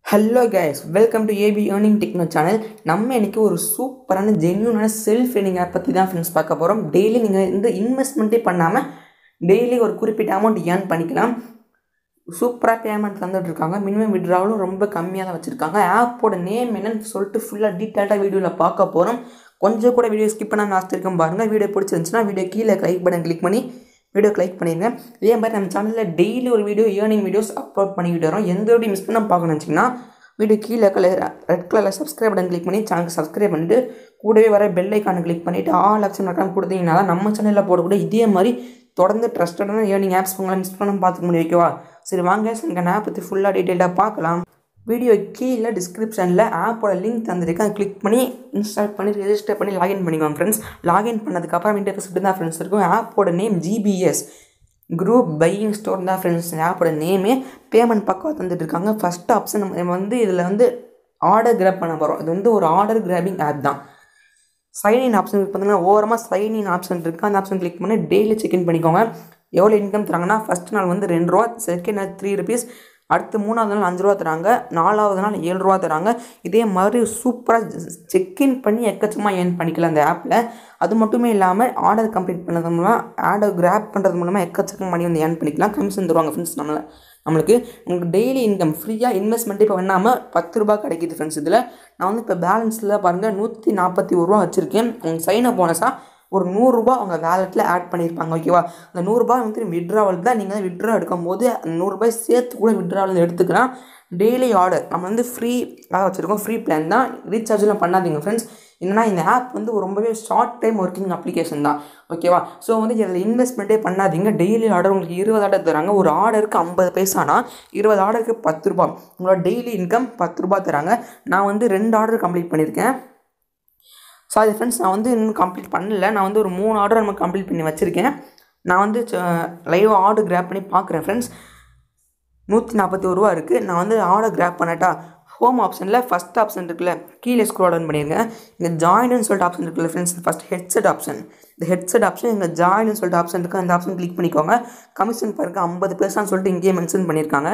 hello guys welcome to AB earning techno channel நம்ம இன்னைக்கு ஒரு சூப்பரான ஜென்யூனான செல்ஃப் ஏர்னிங் ஆப் பற்றி தான் ஃப்ரெண்ட்ஸ் பார்க்க போகிறோம் டெய்லி நீங்கள் இந்த இன்வெஸ்ட்மெண்ட்டே பண்ணாமல் டெய்லி ஒரு குறிப்பிட்ட அமௌண்ட் ஏர்ன் பண்ணிக்கலாம் சூப்பராக பேமெண்ட் தந்துட்டு இருக்காங்க மினிமம் விட்ராவலும் ரொம்ப கம்மியாக தான் வச்சுருக்காங்க ஆப்போட நேம் என்னன்னு சொல்லிட்டு ஃபுல்லாக டீட்டெயில்டாக வீடியோவில் பார்க்க போகிறோம் கொஞ்சம் கூட வீடியோ ஸ்கிப் பண்ணாமல் லாஸ்ட் இருக்கும் பாருங்கள் வீடியோ பிடிச்சிருந்துச்சுன்னா வீடியோ கீழே லைக் பட்டன் கிளிக் பண்ணி வீடியோ லைக் பண்ணிடுங்க இதே மாதிரி நம்ம சேனலில் டெய்லி ஒரு வீடியோ ஏர்னிங் வீடியோஸ் அப்லோட் பண்ணிக்கிட்டு வரோம் எந்த வீடியோ மிஸ் பண்ண பார்க்கணும்னு வச்சிங்கன்னா வீடியோ கீழே கலர் ரெட் கலரில் சப்ஸ்கிரைப் பட்டன் கிளிக் பண்ணி சேனலுக்கு சப்ஸ்கிரைப் பண்ணிட்டு கூடவே வர பெல் ஐக்கானை கிளிக் பண்ணிவிட்டு ஆல் ஆப்ஷன் மறக்காம கொடுத்தீங்கன்னா தான் நம்ம சேனலில் போடக்கூடிய இதே மாதிரி தொடர்ந்து ட்ரஸ்டடான ஏர்னிங் ஆப்ஸ் உங்களை மிஸ் பண்ணாமல் பார்த்துக்க முடியும் ஓகேவா சரி வாங்க எனக்கு ஆப் பற்றி ஃபுல்லாக டீட்டெயிலாக பார்க்கலாம் வீடியோ கீழே டிஸ்கிரிப்ஷனில் ஆப்போட லிங்க் தந்திருக்கேன் கிளிக் பண்ணி இன்ஸ்டால் பண்ணி ரெஜிஸ்டர் பண்ணி லாகின் பண்ணிக்கோங்க ஃப்ரெண்ட்ஸ் லாகின் பண்ணதுக்கப்புறம் இன்டர்ஃபேஸ் இப்படி தான் ஃப்ரெண்ட்ஸ் இருக்கும் ஆப்போட name GPS group buying store தான் ஃப்ரெண்ட்ஸ் ஆப்போட நேமே பேமெண்ட் பக்கம் தந்துட்டு இருக்காங்க ஃபஸ்ட் ஆப்ஷன் நம்ம வந்து இதில் வந்து ஆர்டர் கிராப் பண்ண போகிறோம் இது வந்து ஒரு ஆர்டர் கிராபிங் ஆப் தான் சைன்இன் ஆப்ஷன் பார்த்தீங்கன்னா ஓரமாக சைன்இன் ஆப்ஷன் இருக்குது அந்த ஆப்ஷன் கிளிக் பண்ணி டெய்லி செக்இன் பண்ணிக்கோங்க எவ்வளோ இன்கம் தராங்கன்னா ஃபஸ்ட் நாள் வந்து ரெண்டு ரூபா செகண்ட் நாள் த்ரீ ருபீஸ் அடுத்து மூணாவது நாள் அஞ்சு ரூபா தராங்க நாலாவது நாள் ஏழு ரூபா தராங்க இதே மாதிரி சூப்பராக செக்இன் பண்ணி எக்கச்சமாக ஏர்ன் பண்ணிக்கலாம் அந்த ஆப்பில் அது மட்டுமே இல்லாமல் ஆர்டர் கம்ப்ளீட் பண்ணது மூலமாக ஆர்டர் கிராப் பண்ணுறது மூலமாக எக்கச்சக்கம் மணி வந்து ஏர்ன் பண்ணிக்கலாம் கமிஷன் தருவாங்க ஃப்ரெண்ட்ஸ் நம்மளை நம்மளுக்கு உங்களுக்கு டெய்லி இன்கம் ஃப்ரீயாக இன்வெஸ்ட்மெண்ட் இப்போ பண்ணாமல் பத்து ரூபா கிடைக்கிது ஃப்ரெண்ட்ஸ் இதில் நான் வந்து இப்போ பேலன்ஸில் பாருங்கள் நூற்றி நாற்பத்தி ஒரு ரூபா வச்சுருக்கேன் உங்கள் சைன் அப் போனஸாக ஒரு நூறுரூபா அவங்க வேலெட்டில் ஆட் பண்ணியிருப்பாங்க ஓகேவா அந்த நூறுரூபா வந்து விட்ராவல் தான் நீங்கள் வந்து விட்ரா எடுக்கும்போது அந்த நூறுரூபாய் சேர்த்து கூட விட்ராவல் எடுத்துக்கலாம் டெய்லி ஆர்டர் நம்ம வந்து ஃப்ரீ வச்சுருக்கோம் ஃப்ரீ பிளான் தான் ரீசார்ஜ்லாம் பண்ணாதீங்க ஃப்ரெண்ட்ஸ் என்னன்னா இந்த ஆப் வந்து ரொம்பவே ஷார்ட் டைம் ஒர்க்கிங் அப்ளிகேஷன் தான் ஓகேவா ஸோ வந்து இதில் இன்வெஸ்ட்மெண்ட்டே பண்ணாதீங்க டெய்லி ஆர்டர் உங்களுக்கு இருபது ஆர்டர் தராங்க ஒரு ஆர்டருக்கு ஐம்பது பைசானா இருபது ஆர்டருக்கு பத்து ரூபா உங்களோட டெய்லி இன்கம் பத்து ரூபா தராங்க நான் வந்து ரெண்டு ஆர்டர் கம்ப்ளீட் பண்ணியிருக்கேன் சாரி ஃப்ரெண்ட்ஸ் நான் வந்து இன்னும் கம்ப்ளீட் பண்ணல நான் வந்து ஒரு மூணு ஆர்டர் நம்ம கம்ப்ளீட் பண்ணி வச்சுருக்கேன் நான் வந்து லைவ் ஆர்டர் கிராப் பண்ணி பார்க்குறேன் ஃப்ரெண்ட்ஸ் நூற்றி நாற்பத்தி ஒரு ரூபா இருக்குது நான் வந்து ஆர்டர் கிராப் பண்ணட்டா ஹோம் ஆப்ஷனில் ஃபஸ்ட் ஆப்ஷன் இருக்குல்ல கீழே ஸ்க்ரோல் டவுன் பண்ணிடுங்க இங்கே ஜாயின்னு சொல்லிட்டு ஆப்ஷன் இருக்குல்ல ஃப்ரெண்ட்ஸ் ஃபஸ்ட் ஹெட்செட் ஆப்ஷன் இந்த ஹெட்செட் ஆப்ஷன் இங்கே ஜாயின்னு சொல்லிட்டு ஆப்ஷன் இருக்குது அந்த ஆப்ஷன் கிளிக் பண்ணிக்கோங்க கமிஷன் பாருங்க ஐம்பது பேர்ஸான்னு சொல்லிட்டு இங்கேயே மென்ஷன் பண்ணியிருக்காங்க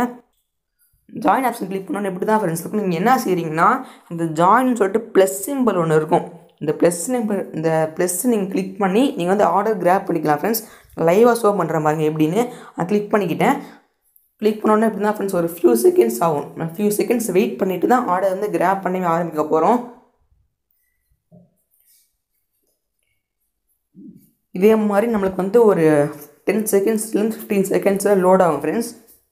ஜாயின் ஆப்ஷன் கிளிக் பண்ணோன்னு எப்படி தான் ஃப்ரெண்ட்ஸ் இருக்கும் நீங்கள் என்ன செய்கிறீங்கன்னா இந்த ஜாயின் சொல்லிட்டு ப்ளஸ் சிம்பிள் ஒன்று இருக்கும் இந்த ப்ளஸ் இந்த ப்ளஸ் நீங்கள் கிளிக் பண்ணி நீங்கள் வந்து ஆர்டர் கிராப் பண்ணிக்கலாம் ஃப்ரெண்ட்ஸ் லைவாக ஷோ பண்ணுறேன் பாருங்க எப்படின்னு நான் கிளிக் பண்ணிக்கிட்டேன் கிளிக் பண்ணோன்னே எப்படி தான் ஃப்ரெண்ட்ஸ் ஒரு ஃபியூ செகண்ட்ஸ் ஆகும் நான் ஃபியூ செகண்ட்ஸ் வெயிட் பண்ணிவிட்டு தான் ஆர்டர் வந்து கிராப் பண்ணி ஆரம்பிக்க போகிறோம் இதே மாதிரி நம்மளுக்கு வந்து ஒரு டென் செகண்ட்ஸ்லேருந்து ஃபிஃப்டீன் செகண்ட்ஸில் லோட் ஆகும் ஃப்ரெண்ட்ஸ்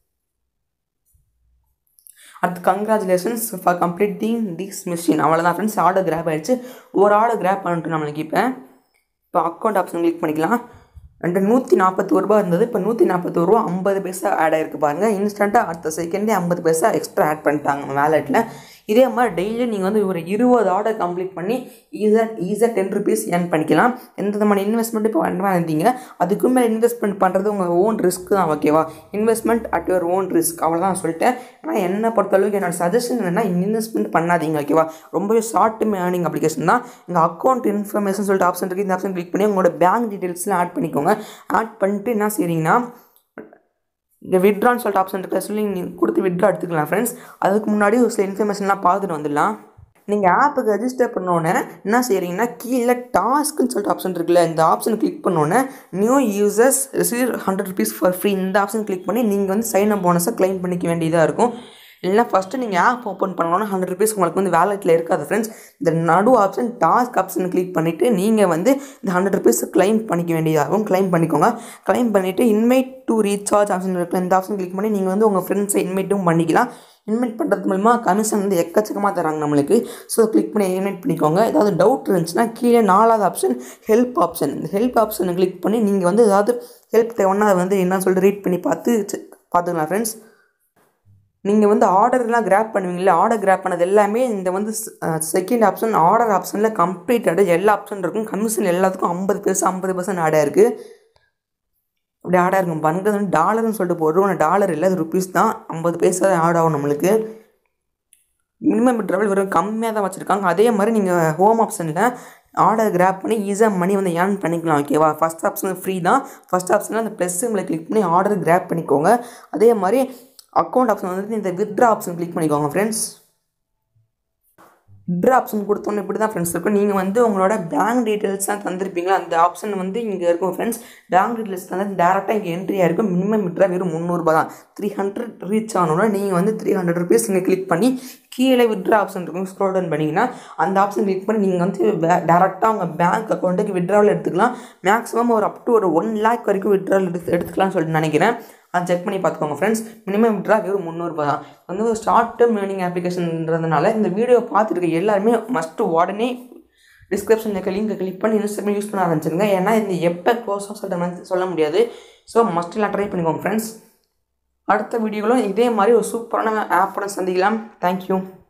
அடுத்து congratulations for completing this mission அவ்வளோதான் ஃப்ரெண்ட்ஸ் ஆர்டர் கிராப் ஆகிடுச்சு ஒரு ஆர்டர் கிராப் பண்ணிட்டு நம்மளுக்கு இப்போ இப்போ அக்கௌண்ட் ஆப்ஷன் கிளிக் பண்ணிக்கலாம் ரெண்டு நூற்றி நாற்பத்தி ஒரு ரூபா இருந்தது இப்போ நூற்றி நாற்பத்தோரு ரூபா ஐம்பது பைசா ஆட் ஆகிருக்கு பாருங்கள் இன்ஸ்டண்ட்டாக அடுத்த செகண்டே ஐம்பது பைசா எக்ஸ்ட்ரா ஆட் பண்ணிட்டாங்க வேலெட்டில் இதே மாதிரி டெய்லி நீங்கள் வந்து ஒரு இருபது ஆர்டர் கம்ப்ளீட் பண்ணி ஈஸியாக ஈஸியாக டென் ருபீஸ் ஏர்ன் பண்ணிக்கலாம் எந்த விதமான இன்வெஸ்ட்மெண்ட் இப்போ பண்ண இருந்தீங்க அதுக்கு மேலே இன்வெஸ்ட்மெண்ட் பண்ணுறது உங்கள் ஓன் ரிஸ்க் தான் ஓகேவா investment at your own risk அவ்வளோதான் சொல்லிட்டேன் ஆனால் என்னை பொறுத்தளவுக்கு என்னோட சஜஷன் என்னென்னா இன்வெஸ்ட்மெண்ட் பண்ணாதீங்க ஓகேவா ரொம்பவே ஷார்ட் டைம் ஏர்னிங் அப்ளிகேஷன் தான் எங்கள் அக்கௌண்ட் இன்ஃபர்மேஷன் சொல்லிட்டு ஆப்ஷன் இருக்குது இந்த ஆப்ஷன் கிளிக் பண்ணி உங்களோட பேங்க் டீட்டெயில்ஸ்லாம் ஆட் பண்ணிக்கோங்க ஆட் பண்ணிட்டு என்ன செய்கிறீங்கன்னா இந்த விட்ரான்னு சொல்லிட்டு ஆப்ஷன் இருக்கிற சொல்லி நீங்கள் கொடுத்து விட்ரா எடுத்துக்கலாம் ஃப்ரெண்ட்ஸ் அதுக்கு முன்னாடி ஒரு சில இன்ஃபர்மேஷன்லாம் பார்த்துட்டு வந்துடலாம் நீங்கள் ஆப்புக்கு ரெஜிஸ்டர் பண்ணோன்னே என்ன செய்கிறீங்கன்னா கீழே டாஸ்க்குன்னு சொல்லிட்டு ஆப்ஷன் இருக்குல்ல இந்த ஆப்ஷன் கிளிக் பண்ணோன்னே new users receive hundred rupees for free இந்த ஆப்ஷன் கிளிக் பண்ணி நீங்கள் வந்து சைன் அப் போனஸை க்ளைம் பண்ணிக்க வேண்டியதாக இருக்கும் இல்லைனா ஃபஸ்ட்டு நீங்கள் ஆப் ஓப்பன் பண்ணணும்னா ஹண்ட்ரட் ருபீஸ் உங்களுக்கு வந்து வேலெட்டில் இருக்காது ஃப்ரெண்ட்ஸ் இந்த நடு ஆப்ஷன் டாஸ்க் ஆப்ஷன் கிளிக் பண்ணிவிட்டு நீங்கள் வந்து இந்த ஹண்ட்ரட் ருபீஸ் க்ளைம் பண்ணிக்க வேண்டியதாகும் க்ளைம் பண்ணிக்கோங்க க்ளைம் பண்ணிவிட்டு இன்வைட் டு ரீசார்ஜ் ஆப்ஷன் இருக்குல்ல இந்த ஆப்ஷன் கிளிக் பண்ணி நீங்கள் வந்து உங்கள் ஃப்ரெண்ட்ஸை இன்வைட்டும் பண்ணிக்கலாம் இன்வைட் பண்ணுறது மூலமா கமிஷன் வந்து எக்கச்சக்கமாக தராங்க நம்மளுக்கு ஸோ கிளிக் பண்ணி இன்வைட் பண்ணிக்கோங்க ஏதாவது டவுட் இருந்துச்சுன்னா கீழே நாலாவது ஆப்ஷன் ஹெல்ப் ஆப்ஷன் இந்த ஹெல்ப் ஆப்ஷனை கிளிக் பண்ணி நீங்கள் வந்து ஏதாவது ஹெல்ப் தேவைன்னா அதை வந்து என்ன சொல்லிட்டு ரீட் பண்ணி பார்த்து பார்த்துக்கலாம் ஃப்ரெண்ட்ஸ் நீங்கள் வந்து ஆர்டர்லாம் கிராப் பண்ணுவீங்களா ஆர்டர் கிராப் பண்ணது எல்லாமே இந்த வந்து செகண்ட் ஆப்ஷன் ஆர்டர் ஆப்ஷனில் கம்ப்ளீட்டட் எல்லா ஆப்ஷன் இருக்கும் கமிஷன் எல்லாத்துக்கும் ஐம்பது பைசா ஐம்பது பர்சன்ட் ஆடாக இருக்குது அப்படி ஆடாக இருக்கும் பண்ணுறது வந்து டாலர்னு சொல்லிட்டு போடுறோம் டாலர் இல்லை அது ருபீஸ் தான் ஐம்பது பைசா ஆட் ஆகும் நம்மளுக்கு மினிமம் ட்ராவல் வெறும் கம்மியாக தான் வச்சுருக்காங்க அதே மாதிரி நீங்கள் ஹோம் ஆப்ஷனில் ஆர்டர் கிராப் பண்ணி ஈஸியாக மணி வந்து ஏர்ன் பண்ணிக்கலாம் ஓகேவா ஃபஸ்ட் ஆப்ஷன் ஃப்ரீ தான் ஃபஸ்ட் ஆப்ஷனில் அந்த ப்ளஸ் சிம்மில் கிளிக் பண்ணி ஆர்டர் கிராப் பண்ணிக்கோங்க அதே மாதிரி அக்கௌண்ட் ஆப்ஷன் வந்துட்டு இந்த வித்ரா ஆப்ஷன் கிளிக் பண்ணிக்கோங்க ஃப்ரெண்ட்ஸ் வித்ரா ஆப்ஷன் கொடுத்தோன்னே இப்படி தான் ஃப்ரெண்ட்ஸ் இருக்கும் நீங்கள் வந்து உங்களோட பேங்க் டீட்டெயில்ஸ் தான் தந்திருப்பீங்களா அந்த ஆப்ஷன் வந்து இங்கே இருக்கும் ஃப்ரெண்ட்ஸ் பேங்க் டீட்டெயில்ஸ் தந்து டேரெக்டாக இங்கே என்ட்ரி ஆயிருக்கும் மினிமம் விட்ரா வெறும் முந்நூறுபா தான் த்ரீ ஹண்ட்ரட் ரீச் ஆனோன்னா நீங்கள் வந்து த்ரீ ஹண்ட்ரட் ருபீஸ் இங்கே கிளிக் பண்ணி கீழே விட்ரா ஆப்ஷன் இருக்கும் ஸ்க்ரோல் டவுன் பண்ணிங்கன்னா அந்த ஆப்ஷன் கிளிக் பண்ணி நீங்கள் வந்து டேரெக்டாக உங்கள் பேங்க் அக்கௌண்ட்டுக்கு விட்ராவில் எடுத்துக்கலாம் மேக்ஸிமம் ஒரு அப் டு ஒரு ஒன் லேக் வரைக்கும் விட்ரால் எடுத்து எடுத்துக்கலாம்னு சொல்லிட்டு நினைக்கிறேன் அதை செக் பண்ணி பார்த்துக்கோங்க ஃப்ரெண்ட்ஸ் மினிமம் விட்ரா வெறும் முந்நூறுபா தான் வந்து ஒரு ஷார்ட் டேர்ம் லேர்னிங் அப்ளிகேஷன்றதுனால இந்த வீடியோ பார்த்துருக்க எல்லாருமே மஸ்ட்டு உடனே டிஸ்கிரிப்ஷன் இருக்க லிங்கை கிளிக் பண்ணி இன்ஸ்டாகிராம் யூஸ் பண்ண ஆரம்பிச்சிருங்க ஏன்னா இந்த எப்போ க்ளோஸ் சொல்லிட்டு சொல்ல முடியாது ஸோ மஸ்ட் எல்லாம் ட்ரை பண்ணிக்கோங்க ஃப்ரெண்ட்ஸ் அடுத்த வீடியோவிலும் இதே மாதிரி ஒரு சூப்பரான ஆப்போட சந்திக்கலாம் தேங்க்யூ